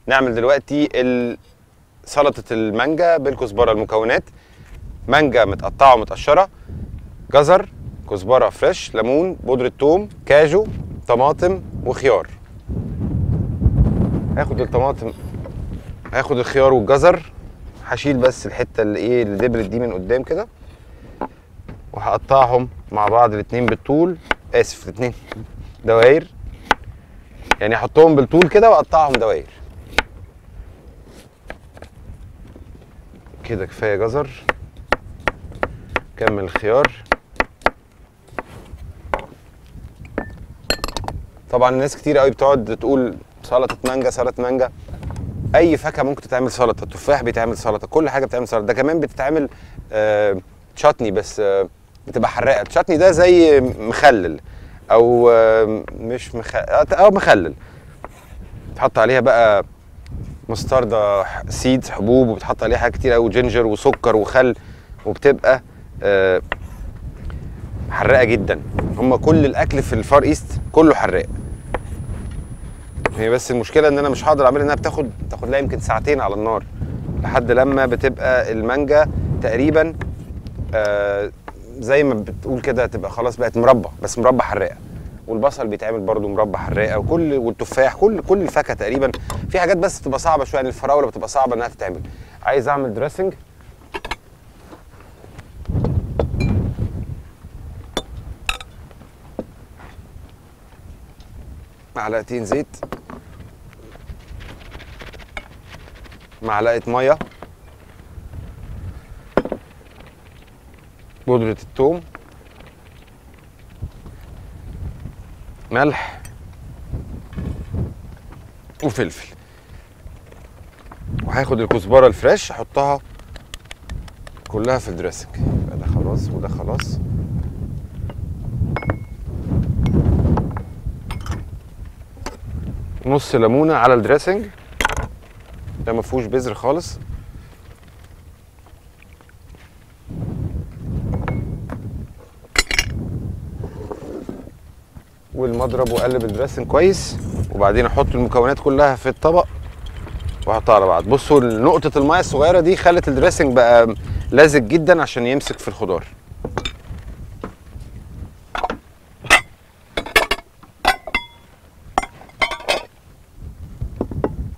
نعمل دلوقتي ال- سلطه المانجا بالكزبره المكونات مانجا متقطعه ومتقشره جزر كزبره فريش ليمون بودره ثوم كاجو طماطم وخيار هاخد الطماطم هاخد الخيار والجزر هشيل بس الحته اللي ايه اللي دبرت دي من قدام كده وهقطعهم مع بعض الاتنين بالطول اسف الاتنين دواير يعني احطهم بالطول كده واقطعهم دواير كده كفايه جزر كمل الخيار طبعا ناس كتير قوي بتقعد تقول سلطه مانجا سلطه مانجا اي فاكهه ممكن تتعمل سلطه التفاح بيتعمل سلطه كل حاجه بتتعمل سلطه ده كمان بتتعمل آه تشاتني بس آه بتبقى حراقه التشاتني ده زي مخلل او آه مش مخ... او مخلل تحط عليها بقى مستردة سيدز حبوب وبتحط عليها حاجات كتير قوي جينجر وسكر وخل وبتبقى آه حراقه جدا هم كل الاكل في الفار ايست كله حراق هي بس المشكله ان انا مش هقدر اعملها انها بتاخد بتاخد لها يمكن ساعتين على النار لحد لما بتبقى المانجا تقريبا آه زي ما بتقول كده تبقى خلاص بقت مربى بس مربى حراقه والبصل بيتعمل برضو مربى حراقه وكل والتفاح كل كل الفاكهه تقريبا في حاجات بس بتبقى صعبه شويه يعني الفراوله بتبقى صعبه انها تتعمل عايز اعمل دريسنج معلقتين زيت معلقه ميه بودره الثوم ملح وفلفل وهاخد الكزبره الفريش احطها كلها في الدريسنج يبقى ده خلاص وده خلاص نص ليمونه على الدريسنج ده ما فيهوش بذر خالص والمضرب واقلب الدريسنج كويس وبعدين احط المكونات كلها في الطبق واحطها على بعض بصوا نقطه الميه الصغيره دي خلت الدريسنج بقى لازق جدا عشان يمسك في الخضار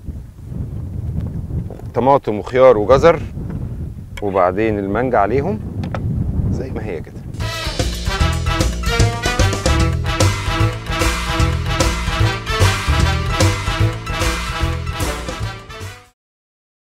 طماطم وخيار وجزر وبعدين المانجا عليهم